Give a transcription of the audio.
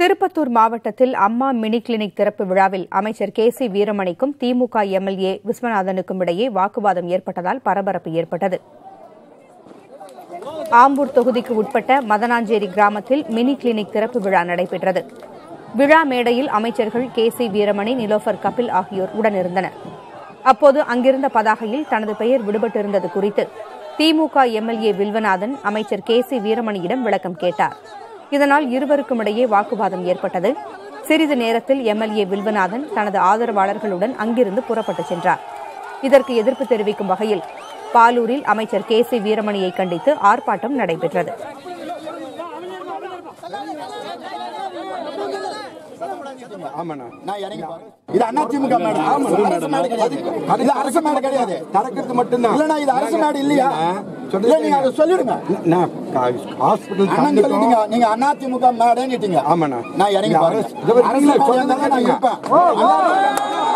திருப்பத்தூர் மாவட்டத்தில் அம்மா mini clinic திறப்பு விழாவில் அமைச்சர் கே சி வீரமணிக்கும் திமுக எம்எல்ஏ விஸ்வநாதனுக்கும் இடையே வாக்குவாதம் ஏற்பட்டதால் பரபரப்பு ஏற்பட்டது ஆம்பூர் தொகுதிக்கு உட்பட்ட மதனாஞ்சேரி கிராமத்தில் மினி கிளினிக் திறப்பு விழா நடைபெற்றது விழா மேடையில் அமைச்சர்கள் கே சி வீரமணி நிலோஃபர் கபில் ஆகியோர் உடனிருந்தனர் அப்போது அங்கிருந்த பதாகையில் தனது பெயர் விடுபட்டிருந்தது குறித்து திமுக எம்எல்ஏ வில்வநாதன் அமைச்சர் கே சி வீரமணியிடம் விளக்கம் கேட்டார் இதனால் இருவருக்கும் இடையே வாக்குவாதம் ஏற்பட்டது சிறிது நேரத்தில் எம்எல்ஏ வில்வநாதன் தனது ஆதரவாளர்களுடன் அங்கிருந்து புறப்பட்டுச் சென்றார் இதற்கு எதிர்ப்பு தெரிவிக்கும் வகையில் பாலூரில் அமைச்சர் கே சி வீரமணியை கண்டித்து ஆர்ப்பாட்டம் நடைபெற்றது ஆமாண்ணா நான் இறங்கி போறேன். இது அதிமுக மேடம் அரசு மேடை கிடையாது இது அரசு மேடை கிடையாது திறக்கிறது மட்டும்தான் இல்லண்ணா இது அரசு மேடை இல்லையா இல்ல நீங்க அதை சொல்லிடுங்க நான் ஹாஸ்பிட்டல் அண்ணன் சொல்லிட்டீங்க நீங்க அதிமுக மேடைன்னுட்டீங்க ஆமாண்ணா நான் இறங்கி இந்த போறேன் அரசு- இதோ அரசு நீங்களே மேடையா சொல்லுங்க. இருந்தா நான் இருப்பேன்